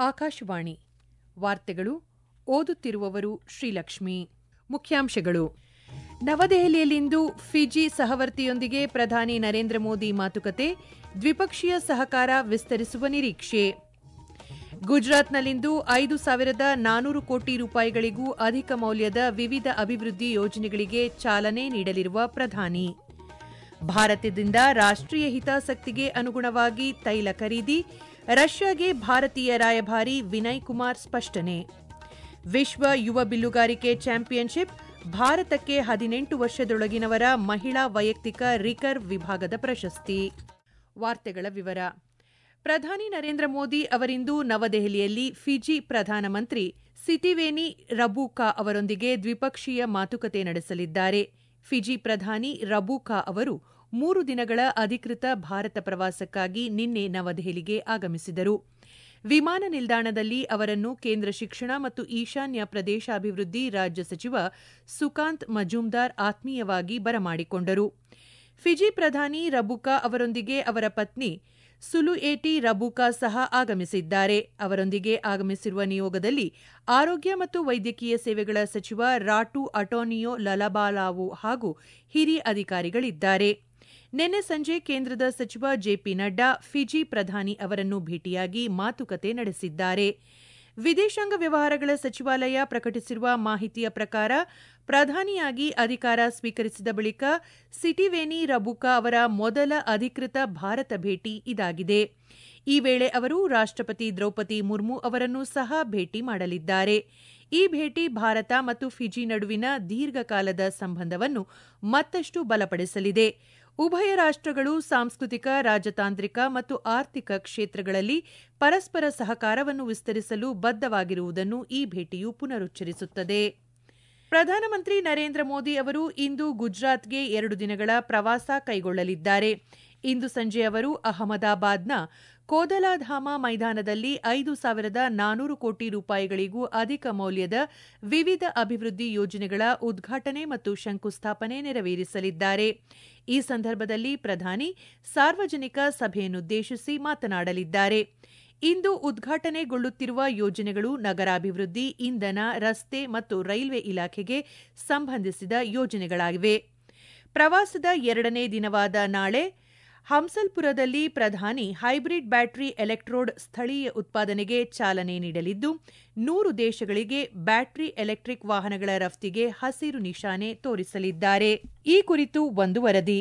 ಆಕಾಶವಾಣಿ ವಾರ್ತೆಗಳು ಓದುತ್ತಿರುವವರು ಶ್ರೀಲಕ್ಷ್ಮಿ ಮುಖ್ಯಾಂಶಗಳು ನವದೆಹಲಿಯಲ್ಲಿಂದು ಫಿಜಿ ಸಹವರ್ತಿಯೊಂದಿಗೆ ಪ್ರಧಾನಿ ನರೇಂದ್ರ ಮೋದಿ ಮಾತುಕತೆ ದ್ವಿಪಕ್ಷೀಯ ಸಹಕಾರ ವಿಸ್ತರಿಸುವ ನಿರೀಕ್ಷೆ ಗುಜರಾತ್ನಲ್ಲಿಂದು ಐದು ಸಾವಿರದ ನಾನೂರು ಕೋಟಿ ರೂಪಾಯಿಗಳಿಗೂ ಅಧಿಕ ಮೌಲ್ಯದ ವಿವಿಧ ಅಭಿವೃದ್ಧಿ ಯೋಜನೆಗಳಿಗೆ ಚಾಲನೆ ನೀಡಲಿರುವ ಪ್ರಧಾನಿ ಭಾರತದಿಂದ ರಾಷ್ಟೀಯ ಹಿತಾಸಕ್ತಿಗೆ ಅನುಗುಣವಾಗಿ ತೈಲ ಖರೀದಿ ರಷ್ಯಾಗೆ ಭಾರತೀಯ ರಾಯಭಾರಿ ವಿನಯ್ ಕುಮಾರ್ ಸ್ಪಷ್ಟನೆ ವಿಶ್ವ ಯುವ ಬಿಲ್ಲುಗಾರಿಕೆ ಚಾಂಪಿಯನ್ಶಿಪ್ ಭಾರತಕ್ಕೆ ಹದಿನೆಂಟು ವರ್ಷದೊಳಗಿನವರ ಮಹಿಳಾ ವೈಯಕ್ತಿಕ ರಿಕರ್ವ್ ವಿಭಾಗದ ಪ್ರಶಸ್ತಿ ವಾರ್ತೆಗಳ ವಿವರ ಪ್ರಧಾನಿ ನರೇಂದ್ರ ಮೋದಿ ಅವರಿಂದು ನವದೆಹಲಿಯಲ್ಲಿ ಫಿಜಿ ಪ್ರಧಾನಮಂತ್ರಿ ಸಿಟಿವೇನಿ ರಬೂಕಾ ಅವರೊಂದಿಗೆ ದ್ವಿಪಕ್ಷೀಯ ಮಾತುಕತೆ ನಡೆಸಲಿದ್ದಾರೆ ಫಿಜಿ ಪ್ರಧಾನಿ ರಬೂಕಾ ಅವರು ಮೂರು ದಿನಗಳ ಅಧಿಕೃತ ಭಾರತ ಪ್ರವಾಸಕ್ಕಾಗಿ ನಿನ್ನೆ ನವದೆಹಲಿಗೆ ಆಗಮಿಸಿದರು ವಿಮಾನ ನಿಲ್ದಾಣದಲ್ಲಿ ಅವರನ್ನು ಕೇಂದ್ರ ಶಿಕ್ಷಣ ಮತ್ತು ಈಶಾನ್ಯ ಪ್ರದೇಶಾಭಿವೃದ್ಧಿ ರಾಜ್ಯ ಸಚಿವ ಸುಕಾಂತ್ ಮಜುಮ್ದಾರ್ ಆತ್ಮೀಯವಾಗಿ ಬರಮಾಡಿಕೊಂಡರು ಫಿಜಿ ಪ್ರಧಾನಿ ರಬುಕಾ ಅವರೊಂದಿಗೆ ಅವರ ಪತ್ನಿ ಸುಲುಯೇಟಿ ರಬುಕಾ ಸಹ ಆಗಮಿಸಿದ್ದಾರೆ ಅವರೊಂದಿಗೆ ಆಗಮಿಸಿರುವ ನಿಯೋಗದಲ್ಲಿ ಆರೋಗ್ಯ ಮತ್ತು ವೈದ್ಯಕೀಯ ಸೇವೆಗಳ ಸಚಿವ ರಾಟು ಅಟೋನಿಯೋ ಲಲಬಾಲಾವು ಹಾಗೂ ಹಿರಿಯ ಅಧಿಕಾರಿಗಳಿದ್ದಾರೆ ನಿನ್ನೆ ಸಂಜೆ ಕೇಂದ್ರದ ಸಚಿವ ಜೆಪಿ ನಡ್ಡಾ ಫಿಜಿ ಪ್ರಧಾನಿ ಅವರನ್ನು ಭೇಟಿಯಾಗಿ ಮಾತುಕತೆ ನಡೆಸಿದ್ದಾರೆ ವಿದೇಶಾಂಗ ವ್ಯವಹಾರಗಳ ಸಚಿವಾಲಯ ಪ್ರಕಟಿಸಿರುವ ಮಾಹಿತಿಯ ಪ್ರಕಾರ ಪ್ರಧಾನಿಯಾಗಿ ಅಧಿಕಾರ ಸ್ವೀಕರಿಸಿದ ಬಳಿಕ ಸಿಟಿವೇನಿ ರಬುಕಾ ಅವರ ಮೊದಲ ಅಧಿಕೃತ ಭಾರತ ಭೇಟಿ ಇದಾಗಿದೆ ಈ ವೇಳೆ ಅವರು ರಾಷ್ಟಪತಿ ದ್ರೌಪದಿ ಮುರ್ಮು ಅವರನ್ನೂ ಸಹ ಭೇಟಿ ಮಾಡಲಿದ್ದಾರೆ ಈ ಭೇಟಿ ಭಾರತ ಮತ್ತು ಫಿಜಿ ನಡುವಿನ ದೀರ್ಘಕಾಲದ ಸಂಬಂಧವನ್ನು ಮತ್ತಷ್ಟು ಬಲಪಡಿಸಲಿದೆ ಉಭಯ ರಾಷ್ಟಗಳು ಸಾಂಸ್ಕೃತಿಕ ರಾಜತಾಂತ್ರಿಕ ಮತ್ತು ಆರ್ಥಿಕ ಕ್ಷೇತ್ರಗಳಲ್ಲಿ ಪರಸ್ಪರ ಸಹಕಾರವನ್ನು ವಿಸ್ತರಿಸಲು ಬದ್ದವಾಗಿರುವುದನ್ನು ಈ ಭೇಟಿಯು ಪುನರುಚ್ಚರಿಸುತ್ತದೆ ಪ್ರಧಾನಮಂತ್ರಿ ನರೇಂದ್ರ ಮೋದಿ ಅವರು ಇಂದು ಗುಜರಾತ್ಗೆ ಎರಡು ದಿನಗಳ ಪ್ರವಾಸ ಕೈಗೊಳ್ಳಲಿದ್ದಾರೆ ಇಂದು ಸಂಜೆ ಅವರು ಅಹಮದಾಬಾದ್ನ ಕೋದಲಾಧಾಮ ಮೈದಾನದಲ್ಲಿ ಐದು ಸಾವಿರದ ನಾನೂರು ಕೋಟಿ ರೂಪಾಯಿಗಳಿಗೂ ಅಧಿಕ ಮೌಲ್ಯದ ವಿವಿಧ ಅಭಿವೃದ್ಧಿ ಯೋಜನೆಗಳ ಉದ್ಘಾಟನೆ ಮತ್ತು ಶಂಕುಸ್ಥಾಪನೆ ನೆರವೇರಿಸಲಿದ್ದಾರೆ ಈ ಸಂದರ್ಭದಲ್ಲಿ ಪ್ರಧಾನಿ ಸಾರ್ವಜನಿಕ ಸಭೆಯನ್ನುದ್ದೇಶಿಸಿ ಮಾತನಾಡಲಿದ್ದಾರೆ ಇಂದು ಉದ್ಘಾಟನೆಗೊಳ್ಳುತ್ತಿರುವ ಯೋಜನೆಗಳು ನಗರಾಭಿವೃದ್ಧಿ ಇಂಧನ ರಸ್ತೆ ಮತ್ತು ರೈಲ್ವೆ ಇಲಾಖೆಗೆ ಸಂಬಂಧಿಸಿದ ಯೋಜನೆಗಳಾಗಿವೆ ಪ್ರವಾಸದ ಎರಡನೇ ದಿನವಾದ ನಾಳೆ ಹಂಸಲ್ಪುರದಲ್ಲಿ ಪ್ರಧಾನಿ ಹೈಬ್ರಿಡ್ ಬ್ಯಾಟರಿ ಎಲೆಕ್ಟ್ರೋಡ್ ಸ್ಥಳೀಯ ಉತ್ಪಾದನೆಗೆ ಚಾಲನೆ ನೀಡಲಿದ್ದು ನೂರು ದೇಶಗಳಿಗೆ ಬ್ಯಾಟರಿ ಎಲೆಕ್ಟ್ರಿಕ್ ವಾಹನಗಳ ರಫ್ತಿಗೆ ಹಸಿರು ನಿಶಾನೆ ತೋರಿಸಲಿದ್ದಾರೆ ಈ ಕುರಿತು ಒಂದು ವರದಿ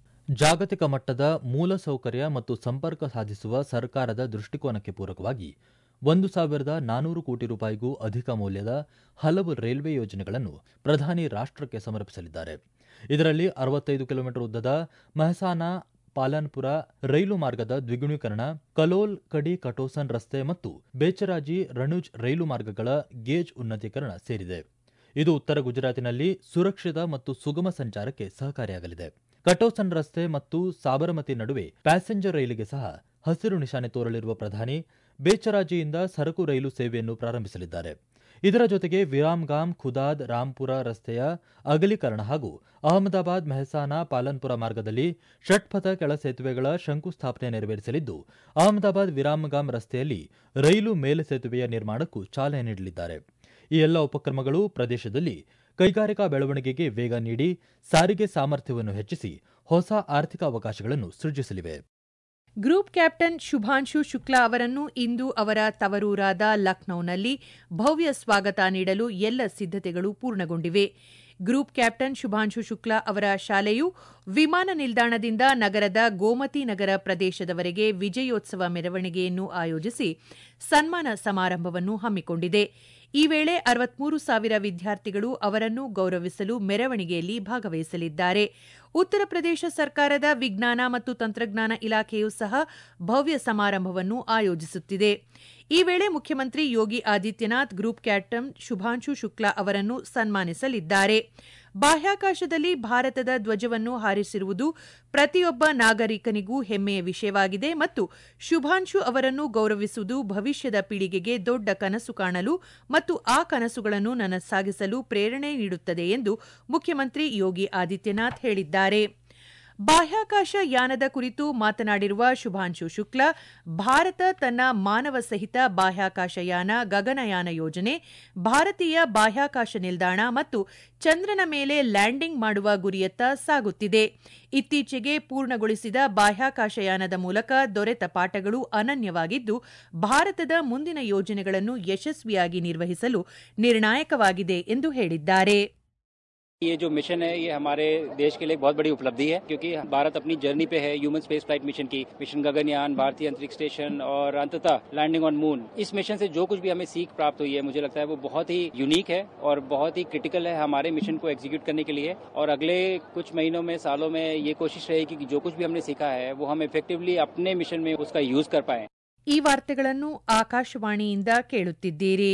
ಜಾಗತಿಕ ಮಟ್ಟದ ಮೂಲಸೌಕರ್ಯ ಮತ್ತು ಸಂಪರ್ಕ ಸಾಧಿಸುವ ಸರ್ಕಾರದ ದೃಷ್ಟಿಕೋನಕ್ಕೆ ಪೂರಕವಾಗಿ ಒಂದು ಸಾವಿರದ ನಾನೂರು ಕೋಟಿ ರೂಪಾಯಿಗೂ ಅಧಿಕ ಮೌಲ್ಯದ ಹಲವು ರೈಲ್ವೆ ಯೋಜನೆಗಳನ್ನು ಪ್ರಧಾನಿ ರಾಷ್ಟಕ್ಕೆ ಸಮರ್ಪಿಸಲಿದ್ದಾರೆ ಇದರಲ್ಲಿ ಅರವತ್ತೈದು ಕಿಲೋಮೀಟರ್ ಉದ್ದದ ಮೆಹಸಾನಾ ಪಾಲನ್ಪುರ ರೈಲು ಮಾರ್ಗದ ದ್ವಿಗುಣೀಕರಣ ಕಲೋಲ್ ಕಡಿ ಕಟೋಸನ್ ರಸ್ತೆ ಮತ್ತು ಬೇಚರಾಜಿ ರಣುಜ್ ರೈಲು ಮಾರ್ಗಗಳ ಗೇಜ್ ಉನ್ನತೀಕರಣ ಸೇರಿದೆ ಇದು ಉತ್ತರ ಗುಜರಾತಿನಲ್ಲಿ ಸುರಕ್ಷಿತ ಮತ್ತು ಸುಗಮ ಸಂಚಾರಕ್ಕೆ ಸಹಕಾರಿಯಾಗಲಿದೆ ಕಟೋಸನ್ ರಸ್ತೆ ಮತ್ತು ಸಾಬರಮತಿ ನಡುವೆ ಪ್ಯಾಸೆಂಜರ್ ರೈಲಿಗೆ ಸಹ ಹಸಿರು ನಿಶಾನೆ ತೋರಲಿರುವ ಪ್ರಧಾನಿ ಬೇಚರಾಜಿಯಿಂದ ಸರಕು ರೈಲು ಸೇವೆಯನ್ನು ಪ್ರಾರಂಭಿಸಲಿದ್ದಾರೆ ಇದರ ಜೊತೆಗೆ ವಿರಾಮ್ಗಾಮ್ ಖುದಾದ್ ರಾಂಪುರ ರಸ್ತೆಯ ಅಗಲೀಕರಣ ಹಾಗೂ ಅಹಮದಾಬಾದ್ ಮೆಹಸಾನಾ ಪಾಲನ್ಪುರ ಮಾರ್ಗದಲ್ಲಿ ಷಟ್ಪಥ ಕೆಳ ಸೇತುವೆಗಳ ಶಂಕುಸ್ಥಾಪನೆ ನೆರವೇರಿಸಲಿದ್ದು ಅಹಮದಾಬಾದ್ ವಿರಾಮ್ಗಾಮ್ ರಸ್ತೆಯಲ್ಲಿ ರೈಲು ಮೇಲು ಸೇತುವೆಯ ನಿರ್ಮಾಣಕ್ಕೂ ಚಾಲನೆ ನೀಡಲಿದ್ದಾರೆ ಈ ಎಲ್ಲ ಉಪಕ್ರಮಗಳು ಪ್ರದೇಶದಲ್ಲಿ ಕೈಗಾರಿಕಾ ಬೆಳವಣಿಗೆಗೆ ವೇಗ ನೀಡಿ ಸಾರಿಗೆ ಸಾಮರ್ಥ್ಯವನ್ನು ಹೆಚ್ಚಿಸಿ ಹೊಸ ಆರ್ಥಿಕ ಅವಕಾಶಗಳನ್ನು ಸೃಜಿಸಲಿವೆ ಗ್ರೂಪ್ ಕ್ಯಾಪ್ಟನ್ ಶುಭಾಂಶು ಶುಕ್ಲಾ ಅವರನ್ನು ಇಂದು ಅವರ ತವರೂರಾದ ಲಖನೌನಲ್ಲಿ ಭವ್ಯ ಸ್ವಾಗತ ನೀಡಲು ಎಲ್ಲ ಸಿದ್ದತೆಗಳು ಪೂರ್ಣಗೊಂಡಿವೆ ಗ್ರೂಪ್ ಕ್ಯಾಪ್ಟನ್ ಶುಭಾಂಶು ಶುಕ್ಲಾ ಅವರ ಶಾಲೆಯು ವಿಮಾನ ನಿಲ್ದಾಣದಿಂದ ನಗರದ ಗೋಮತಿ ನಗರ ಪ್ರದೇಶದವರೆಗೆ ವಿಜಯೋತ್ಸವ ಮೆರವಣಿಗೆಯನ್ನು ಆಯೋಜಿಸಿ ಸನ್ಮಾನ ಸಮಾರಂಭವನ್ನು ಹಮ್ಮಿಕೊಂಡಿದೆ ಈ ವೇಳೆ ಅರವತ್ಮೂರು ಸಾವಿರ ವಿದ್ಯಾರ್ಥಿಗಳು ಅವರನ್ನು ಗೌರವಿಸಲು ಮೆರವಣಿಗೆಯಲ್ಲಿ ಭಾಗವಹಿಸಲಿದ್ದಾರೆ ಉತ್ತರ ಪ್ರದೇಶ ಸರ್ಕಾರದ ವಿಜ್ಞಾನ ಮತ್ತು ತಂತ್ರಜ್ಞಾನ ಇಲಾಖೆಯೂ ಸಹ ಭವ್ಯ ಸಮಾರಂಭವನ್ನು ಆಯೋಜಿಸುತ್ತಿದೆ ಈ ವೇಳೆ ಮುಖ್ಯಮಂತ್ರಿ ಯೋಗಿ ಆದಿತ್ಯನಾಥ್ ಗ್ರೂಪ್ ಕ್ಯಾಪ್ಟನ್ ಶುಭಾಂಶು ಶುಕ್ಲಾ ಅವರನ್ನು ಸನ್ಮಾನಿಸಲಿದ್ದಾರೆ ಬಾಹ್ಯಾಕಾಶದಲ್ಲಿ ಭಾರತದ ಧ್ವಜವನ್ನು ಹಾರಿಸಿರುವುದು ಪ್ರತಿಯೊಬ್ಬ ನಾಗರಿಕನಿಗೂ ಹೆಮ್ಮೆಯ ವಿಷಯವಾಗಿದೆ ಮತ್ತು ಶುಭಾಂಶು ಅವರನ್ನು ಗೌರವಿಸುವುದು ಭವಿಷ್ಯದ ಪೀಳಿಗೆಗೆ ದೊಡ್ಡ ಕನಸು ಕಾಣಲು ಮತ್ತು ಆ ಕನಸುಗಳನ್ನು ನನಸಾಗಿಸಲು ಪ್ರೇರಣೆ ನೀಡುತ್ತದೆ ಎಂದು ಮುಖ್ಯಮಂತ್ರಿ ಯೋಗಿ ಆದಿತ್ಯನಾಥ್ ಹೇಳಿದ್ದಾರೆ ಬಾಹ್ಯಾಕಾಶ ಯಾನದ ಕುರಿತು ಮಾತನಾಡಿರುವ ಶುಭಾಂಶು ಶುಕ್ಲಾ ಭಾರತ ತನ್ನ ಮಾನವ ಸಹಿತ ಬಾಹ್ಯಾಕಾಶ ಯಾನ ಗಗನಯಾನ ಯೋಜನೆ ಭಾರತೀಯ ಬಾಹ್ಯಾಕಾಶ ನಿಲ್ದಾಣ ಮತ್ತು ಚಂದ್ರನ ಮೇಲೆ ಲ್ಯಾಂಡಿಂಗ್ ಮಾಡುವ ಗುರಿಯತ್ತ ಸಾಗುತ್ತಿದೆ ಇತ್ತೀಚೆಗೆ ಪೂರ್ಣಗೊಳಿಸಿದ ಬಾಹ್ಯಾಕಾಶಯಾನದ ಮೂಲಕ ದೊರೆತ ಪಾಠಗಳು ಅನನ್ಯವಾಗಿದ್ದು ಭಾರತದ ಮುಂದಿನ ಯೋಜನೆಗಳನ್ನು ಯಶಸ್ವಿಯಾಗಿ ನಿರ್ವಹಿಸಲು ನಿರ್ಣಾಯಕವಾಗಿದೆ ಎಂದು ಹೇಳಿದ್ದಾರೆ ये जो मिशन है ये हमारे देश के लिए बहुत बड़ी उपलब्धि है क्योंकि भारत अपनी जर्नी पे है ह्यूमन स्पेस फ्लाइट मिशन की मिशन गगनयान भारतीय अंतरिक्ष स्टेशन और अंततः लैंडिंग ऑन मून इस मिशन से जो कुछ भी हमें सीख प्राप्त हुई है मुझे लगता है वो बहुत ही यूनिक है और बहुत ही क्रिटिकल है हमारे मिशन को एग्जीक्यूट करने के लिए और अगले कुछ महीनों में सालों में ये कोशिश रहेगी कि जो कुछ भी हमने सीखा है वो हम इफेक्टिवली अपने मिशन में उसका यूज कर पाए ಈ ವಾರ್ತೆಗಳನ್ನು ಆಕಾಶವಾಣಿಯಿಂದ ಕೇಳುತ್ತಿದ್ದೀರಿ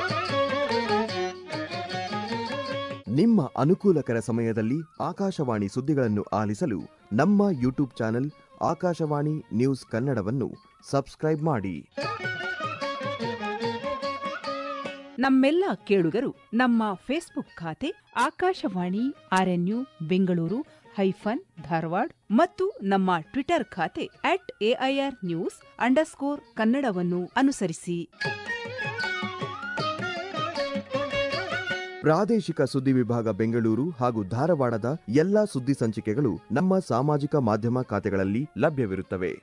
ನಿಮ್ಮ ಅನುಕೂಲಕರ ಸಮಯದಲ್ಲಿ ಆಕಾಶವಾಣಿ ಸುದ್ದಿಗಳನ್ನು ಆಲಿಸಲು ನಮ್ಮ ಯೂಟ್ಯೂಬ್ ಚಾನೆಲ್ ಆಕಾಶವಾಣಿ ನ್ಯೂಸ್ ಕನ್ನಡವನ್ನು ಸಬ್ಸ್ಕ್ರೈಬ್ ಮಾಡಿ ನಮ್ಮೆಲ್ಲ ಕೇಳುಗರು ನಮ್ಮ ಫೇಸ್ಬುಕ್ ಖಾತೆ ಆಕಾಶವಾಣಿ ಆರ್ಎನ್ಯು ಬೆಂಗಳೂರು ಹೈಫನ್ ಧಾರವಾಡ ಮತ್ತು ನಮ್ಮ ಟ್ವಿಟರ್ ಖಾತೆ ಅಟ್ ಎಐಆರ್ ನ್ಯೂಸ್ ಅಂಡರ್ಸ್ಕೋರ್ ಕನ್ನಡವನ್ನು ಅನುಸರಿಸಿ ಪ್ರಾದೇಶಿಕ ಸುದ್ದಿ ವಿಭಾಗ ಬೆಂಗಳೂರು ಹಾಗೂ ಧಾರವಾಡದ ಎಲ್ಲಾ ಸುದ್ದಿ ಸಂಚಿಕೆಗಳು ನಮ್ಮ ಸಾಮಾಜಿಕ ಮಾಧ್ಯಮ ಖಾತೆಗಳಲ್ಲಿ ಲಭ್ಯವಿರುತ್ತವೆ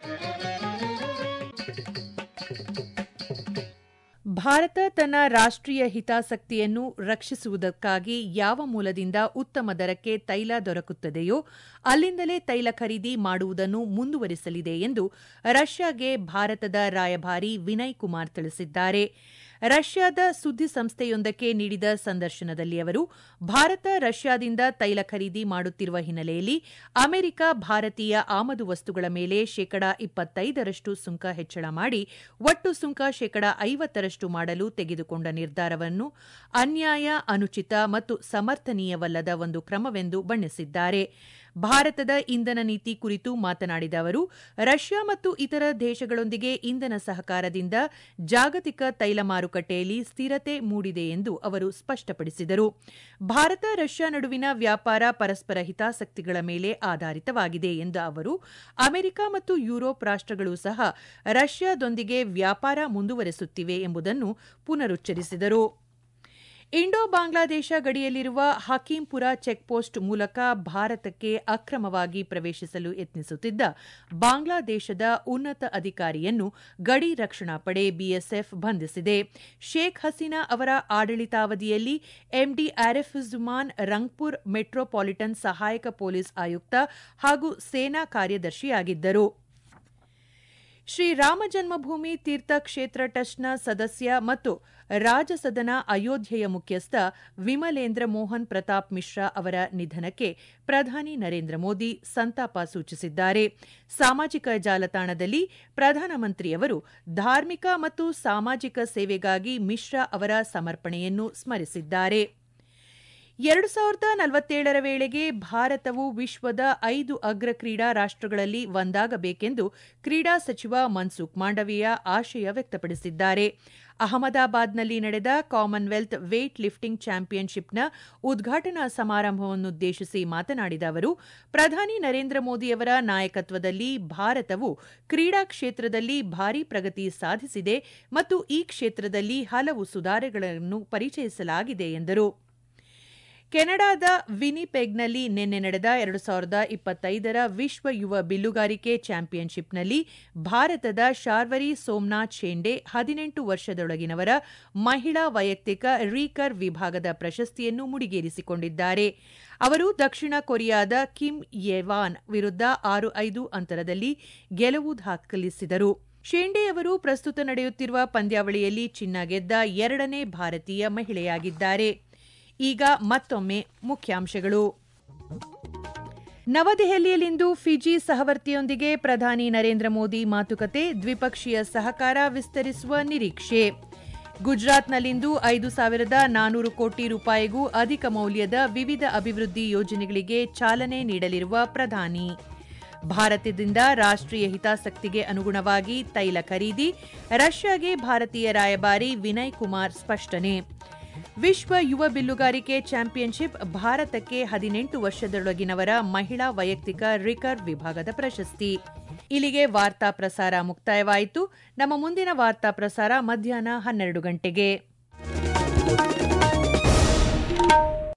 ಭಾರತ ತನ್ನ ರಾಷ್ಟ್ರೀಯ ಹಿತಾಸಕ್ತಿಯನ್ನು ರಕ್ಷಿಸುವುದಕ್ಕಾಗಿ ಯಾವ ಮೂಲದಿಂದ ಉತ್ತಮ ದರಕ್ಕೆ ತೈಲ ದೊರಕುತ್ತದೆಯೋ ಅಲ್ಲಿಂದಲೇ ತೈಲ ಖರೀದಿ ಮಾಡುವುದನ್ನು ಮುಂದುವರಿಸಲಿದೆ ಎಂದು ರಷ್ಯಾಗೆ ಭಾರತದ ರಾಯಭಾರಿ ವಿನಯ್ ಕುಮಾರ್ ತಿಳಿಸಿದ್ದಾರೆ ರಷ್ಯಾದ ಸುದ್ದಿ ಸಂಸ್ಥೆಯೊಂದಕ್ಕೆ ನೀಡಿದ ಸಂದರ್ಶನದಲ್ಲಿ ಅವರು ಭಾರತ ರಷ್ಯಾದಿಂದ ತೈಲ ಖರೀದಿ ಮಾಡುತ್ತಿರುವ ಹಿನ್ನೆಲೆಯಲ್ಲಿ ಅಮೆರಿಕ ಭಾರತೀಯ ಆಮದು ವಸ್ತುಗಳ ಮೇಲೆ ಶೇಕಡಾ ಇಪ್ಪತ್ತೈದರಷ್ಟು ಸುಂಕ ಹೆಚ್ಚಳ ಮಾಡಿ ಒಟ್ಟು ಸುಂಕ ಶೇಕಡಾ ಐವತ್ತರಷ್ಟು ಮಾಡಲು ತೆಗೆದುಕೊಂಡ ನಿರ್ಧಾರವನ್ನು ಅನ್ಯಾಯ ಅನುಚಿತ ಮತ್ತು ಸಮರ್ಥನೀಯವಲ್ಲದ ಒಂದು ಕ್ರಮವೆಂದು ಬಣ್ಣಿಸಿದ್ದಾರೆ ಭಾರತದ ಇಂಧನ ನೀತಿ ಕುರಿತು ಮಾತನಾಡಿದ ಅವರು ರಷ್ಯಾ ಮತ್ತು ಇತರ ದೇಶಗಳೊಂದಿಗೆ ಇಂಧನ ಸಹಕಾರದಿಂದ ಜಾಗತಿಕ ತೈಲ ಮಾರುಕಟ್ಟೆಯಲ್ಲಿ ಸ್ಥಿರತೆ ಮೂಡಿದೆ ಎಂದು ಅವರು ಸ್ಪಷ್ಟಪಡಿಸಿದರು ಭಾರತ ರಷ್ಯಾ ನಡುವಿನ ವ್ಯಾಪಾರ ಪರಸ್ಪರ ಹಿತಾಸಕ್ತಿಗಳ ಮೇಲೆ ಆಧಾರಿತವಾಗಿದೆ ಎಂದ ಅವರು ಅಮೆರಿಕ ಮತ್ತು ಯುರೋಪ್ ರಾಷ್ಟ್ರಗಳು ಸಹ ರಷ್ಯಾದೊಂದಿಗೆ ವ್ಯಾಪಾರ ಮುಂದುವರೆಸುತ್ತಿವೆ ಎಂಬುದನ್ನು ಪುನರುಚ್ಚರಿಸಿದರು ಇಂಡೋ ಬಾಂಗ್ಲಾದೇಶ ಗಡಿಯಲ್ಲಿರುವ ಹಕೀಂಪುರ ಚೆಕ್ಪೋಸ್ಟ್ ಮೂಲಕ ಭಾರತಕ್ಕೆ ಅಕ್ರಮವಾಗಿ ಪ್ರವೇಶಿಸಲು ಯತ್ನಿಸುತ್ತಿದ್ದ ಬಾಂಗ್ಲಾದೇಶದ ಉನ್ನತ ಅಧಿಕಾರಿಯನ್ನು ಗಡಿ ರಕ್ಷಣಾ ಪಡೆ ಬಿಎಸ್ಎಫ್ ಬಂಧಿಸಿದೆ ಶೇಖ್ ಹಸೀನಾ ಅವರ ಆಡಳಿತಾವಧಿಯಲ್ಲಿ ಎಂಡಿ ಆರಿಫುಜುಮಾನ್ ರಂಗ್ಪುರ್ ಮೆಟ್ರೋಪಾಲಿಟನ್ ಸಹಾಯಕ ಪೊಲೀಸ್ ಆಯುಕ್ತ ಹಾಗೂ ಸೇನಾ ಕಾರ್ಯದರ್ಶಿಯಾಗಿದ್ದರು ಶ್ರೀ ರಾಮ ಜನ್ಮಭೂಮಿ ತೀರ್ಥ ಕ್ಷೇತ್ರ ಟ್ರಸ್ಟ್ನ ಸದಸ್ಯ ಮತ್ತು ರಾಜಸದನ ಅಯೋಧ್ಯೆಯ ಮುಖ್ಯಸ್ಥ ವಿಮಲೇಂದ್ರ ಮೋಹನ್ ಪ್ರತಾಪ್ ಮಿಶ್ರಾ ಅವರ ನಿಧನಕ್ಕೆ ಪ್ರಧಾನಿ ನರೇಂದ್ರ ಮೋದಿ ಸಂತಾಪ ಸೂಚಿಸಿದ್ದಾರೆ ಸಾಮಾಜಿಕ ಜಾಲತಾಣದಲ್ಲಿ ಪ್ರಧಾನಮಂತ್ರಿಯವರು ಧಾರ್ಮಿಕ ಮತ್ತು ಸಾಮಾಜಿಕ ಸೇವೆಗಾಗಿ ಮಿಶ್ರಾ ಅವರ ಸಮರ್ಪಣೆಯನ್ನು ಸ್ಮರಿಸಿದ್ದಾರೆ ಎರಡು ಸಾವಿರದ ನಲವತ್ತೇಳರ ವೇಳೆಗೆ ಭಾರತವು ವಿಶ್ವದ ಐದು ಅಗ್ರ ಕ್ರೀಡಾ ರಾಷ್ಟ್ರಗಳಲ್ಲಿ ಒಂದಾಗಬೇಕೆಂದು ಕ್ರೀಡಾ ಸಚಿವ ಮನ್ಸುಖ್ ಮಾಂಡವೀಯ ಆಶಯ ವ್ಯಕ್ತಪಡಿಸಿದ್ದಾರೆ ಅಹಮದಾಬಾದ್ನಲ್ಲಿ ನಡೆದ ಕಾಮನ್ವೆಲ್ತ್ ವೇಟ್ ಲಿಫ್ಟಿಂಗ್ ಚಾಂಪಿಯನ್ಶಿಪ್ನ ಉದ್ಘಾಟನಾ ಸಮಾರಂಭವನ್ನುದ್ದೇಶಿಸಿ ಮಾತನಾಡಿದ ಅವರು ಪ್ರಧಾನಿ ನರೇಂದ್ರ ಮೋದಿಯವರ ನಾಯಕತ್ವದಲ್ಲಿ ಭಾರತವು ಕ್ರೀಡಾ ಕ್ಷೇತ್ರದಲ್ಲಿ ಭಾರೀ ಪ್ರಗತಿ ಸಾಧಿಸಿದೆ ಮತ್ತು ಈ ಕ್ಷೇತ್ರದಲ್ಲಿ ಹಲವು ಸುಧಾರಣೆಗಳನ್ನು ಪರಿಚಯಿಸಲಾಗಿದೆ ಎಂದರು ಕೆನಡಾದ ವಿನಿಪೆಗ್ನಲ್ಲಿ ನಿನ್ನೆ ನಡೆದ ಎರಡು ಸಾವಿರದ ಇಪ್ಪತ್ತೈದರ ವಿಶ್ವ ಯುವ ಬಿಲ್ಲುಗಾರಿಕೆ ಚಾಂಪಿಯನ್ಶಿಪ್ನಲ್ಲಿ ಭಾರತದ ಶಾರ್ವರಿ ಸೋಮನಾಥ್ ಶೇಂಡೆ ಹದಿನೆಂಟು ವರ್ಷದೊಳಗಿನವರ ಮಹಿಳಾ ವೈಯಕ್ತಿಕ ರೀಕರ್ ವಿಭಾಗದ ಪ್ರಶಸ್ತಿಯನ್ನು ಮುಡಿಗೇರಿಸಿಕೊಂಡಿದ್ದಾರೆ ಅವರು ದಕ್ಷಿಣ ಕೊರಿಯಾದ ಕಿಮ್ ಯೆವಾನ್ ವಿರುದ್ಧ ಆರು ಐದು ಅಂತರದಲ್ಲಿ ಗೆಲುವು ದಾಖಲಿಸಿದರು ಶೇಂಡೆ ಅವರು ಪ್ರಸ್ತುತ ನಡೆಯುತ್ತಿರುವ ಪಂದ್ಯಾವಳಿಯಲ್ಲಿ ಚಿನ್ನ ಗೆದ್ದ ಎರಡನೇ ಭಾರತೀಯ ಮಹಿಳೆಯಾಗಿದ್ದಾರೆ ಈಗ ಮತ್ತೊಮ್ಮೆ ಮುಖ್ಯಾಂಶಗಳು ನವದೆಹಲಿಯಲ್ಲಿಂದು ಫಿಜಿ ಸಹವರ್ತಿಯೊಂದಿಗೆ ಪ್ರಧಾನಿ ನರೇಂದ್ರ ಮೋದಿ ಮಾತುಕತೆ ದ್ವಿಪಕ್ಷೀಯ ಸಹಕಾರ ವಿಸ್ತರಿಸುವ ನಿರೀಕ್ಷೆ ಗುಜರಾತ್ನಲ್ಲಿಂದು ಐದು ಸಾವಿರದ ನಾನೂರು ಕೋಟಿ ರೂಪಾಯಿಗೂ ಅಧಿಕ ಮೌಲ್ಯದ ವಿವಿಧ ಅಭಿವೃದ್ಧಿ ಯೋಜನೆಗಳಿಗೆ ಚಾಲನೆ ನೀಡಲಿರುವ ಪ್ರಧಾನಿ ಭಾರತದಿಂದ ರಾಷ್ಟ್ರೀಯ ಹಿತಾಸಕ್ತಿಗೆ ಅನುಗುಣವಾಗಿ ತೈಲ ಖರೀದಿ ರಷ್ಯಾಗೆ ಭಾರತೀಯ ರಾಯಭಾರಿ ವಿನಯ್ ಕುಮಾರ್ ಸ್ಪಷ್ಟನೆ ವಿಶ್ವ ಯುವ ಬಿಲ್ಲುಗಾರಿಕೆ ಚಾಂಪಿಯನ್ಶಿಪ್ ಭಾರತಕ್ಕೆ ಹದಿನೆಂಟು ವರ್ಷದೊಳಗಿನವರ ಮಹಿಳಾ ವೈಯಕ್ತಿಕ ರಿಕರ್ವ್ ವಿಭಾಗದ ಪ್ರಶಸ್ತಿ ಇಲ್ಲಿಗೆ ವಾರ್ತಾ ಪ್ರಸಾರ ಮುಕ್ತಾಯವಾಯಿತು ನಮ್ಮ ಮುಂದಿನ ವಾರ್ತಾ ಪ್ರಸಾರ ಮಧ್ಯಾಹ್ನ ಹನ್ನೆರಡು ಗಂಟೆಗೆ